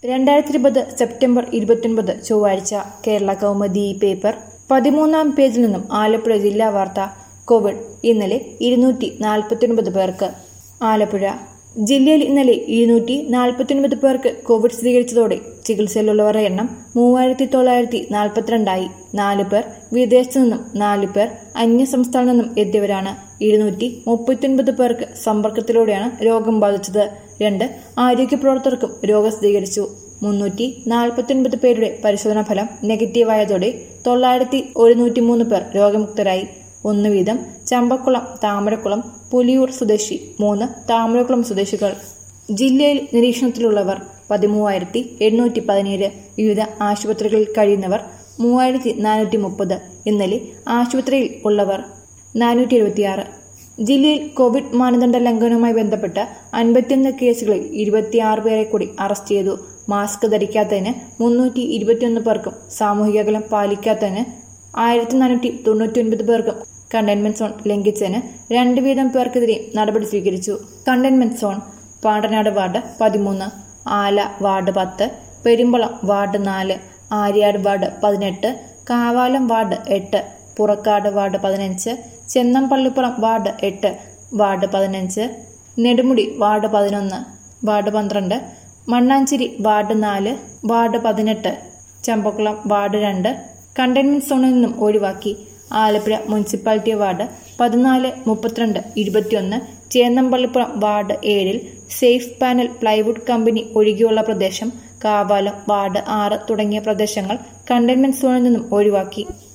രണ്ടായിരത്തി ഇരുപത് സെപ്റ്റംബർ ഇരുപത്തിയൊൻപത് ചൊവ്വാഴ്ച കേരള കൗമുദി പേപ്പർ പതിമൂന്നാം പേജിൽ നിന്നും ആലപ്പുഴ ജില്ലാ വാർത്ത കോവിഡ് ഇന്നലെ ഇരുന്നൂറ്റി നാൽപ്പത്തിയൊൻപത് പേർക്ക് ആലപ്പുഴ ജില്ലയിൽ ഇന്നലെ ഇരുന്നൂറ്റി നാൽപ്പത്തിയൊൻപത് പേർക്ക് കോവിഡ് സ്ഥിരീകരിച്ചതോടെ ചികിത്സയിലുള്ളവരുടെ എണ്ണം മൂവായിരത്തി തൊള്ളായിരത്തി നാൽപ്പത്തിരണ്ടായി നാല് പേർ വിദേശത്തു നിന്നും നാല് പേർ അന്യ സംസ്ഥാനത്തു നിന്നും എത്തിയവരാണ് ഇരുന്നൂറ്റി മുപ്പത്തിയൊൻപത് പേർക്ക് സമ്പർക്കത്തിലൂടെയാണ് രോഗം ബാധിച്ചത് രണ്ട് ആരോഗ്യ പ്രവർത്തകർക്കും രോഗം സ്ഥിരീകരിച്ചു മുന്നൂറ്റി നാൽപ്പത്തിയൊൻപത് പേരുടെ പരിശോധനാ ഫലം നെഗറ്റീവായതോടെ തൊള്ളായിരത്തി ഒരുന്നൂറ്റി മൂന്ന് പേർ രോഗമുക്തരായി ഒന്ന് വീതം ചമ്പക്കുളം താമരക്കുളം പുലിയൂർ സ്വദേശി മൂന്ന് താമരക്കുളം സ്വദേശികൾ ജില്ലയിൽ നിരീക്ഷണത്തിലുള്ളവർ പതിമൂവായിരത്തി എണ്ണൂറ്റി പതിനേഴ് വിവിധ ആശുപത്രികളിൽ കഴിയുന്നവർ മൂവായിരത്തി നാനൂറ്റി മുപ്പത് ഇന്നലെ ആശുപത്രിയിൽ ഉള്ളവർ നാനൂറ്റി എഴുപത്തിയാറ് ജില്ലയിൽ കോവിഡ് മാനദണ്ഡ ലംഘനവുമായി ബന്ധപ്പെട്ട് അൻപത്തിയൊന്ന് കേസുകളിൽ ഇരുപത്തിയാറ് പേരെ കൂടി അറസ്റ്റ് ചെയ്തു മാസ്ക് ധരിക്കാത്തതിന് മുന്നൂറ്റി ഇരുപത്തിയൊന്ന് പേർക്കും സാമൂഹിക അകലം പാലിക്കാത്തതിന് ആയിരത്തി നാനൂറ്റി തൊണ്ണൂറ്റി ഒൻപത് പേർക്കും കണ്ടെയ്ൻമെന്റ് സോൺ ലംഘിച്ചതിന് രണ്ട് വീതം പേർക്കെതിരെ നടപടി സ്വീകരിച്ചു കണ്ടെയ്ൻമെന്റ് സോൺ പാണ്ടനാട് വാർഡ് പതിമൂന്ന് ആല വാർഡ് പത്ത് പെരുമ്പളം വാർഡ് നാല് ആര്യാട് വാർഡ് പതിനെട്ട് കാവാലം വാർഡ് എട്ട് പുറക്കാട് വാർഡ് പതിനഞ്ച് ചെന്നംപള്ളിപ്പുറം വാർഡ് എട്ട് വാർഡ് പതിനഞ്ച് നെടുമുടി വാർഡ് പതിനൊന്ന് വാർഡ് പന്ത്രണ്ട് മണ്ണാഞ്ചേരി വാർഡ് നാല് വാർഡ് പതിനെട്ട് ചമ്പക്കുളം വാർഡ് രണ്ട് കണ്ടെയ്ൻമെന്റ് സോണിൽ നിന്നും ഒഴിവാക്കി ആലപ്പുഴ മുനിസിപ്പാലിറ്റി വാർഡ് പതിനാല് മുപ്പത്തിരണ്ട് ഇരുപത്തിയൊന്ന് ചേന്നമ്പള്ളിപ്പുറം വാർഡ് ഏഴിൽ സേഫ് പാനൽ പ്ലൈവുഡ് കമ്പനി ഒഴികെയുള്ള പ്രദേശം കാവാലം വാർഡ് ആറ് തുടങ്ങിയ പ്രദേശങ്ങൾ കണ്ടെയ്ൻമെന്റ് സോണിൽ നിന്നും ഒഴിവാക്കി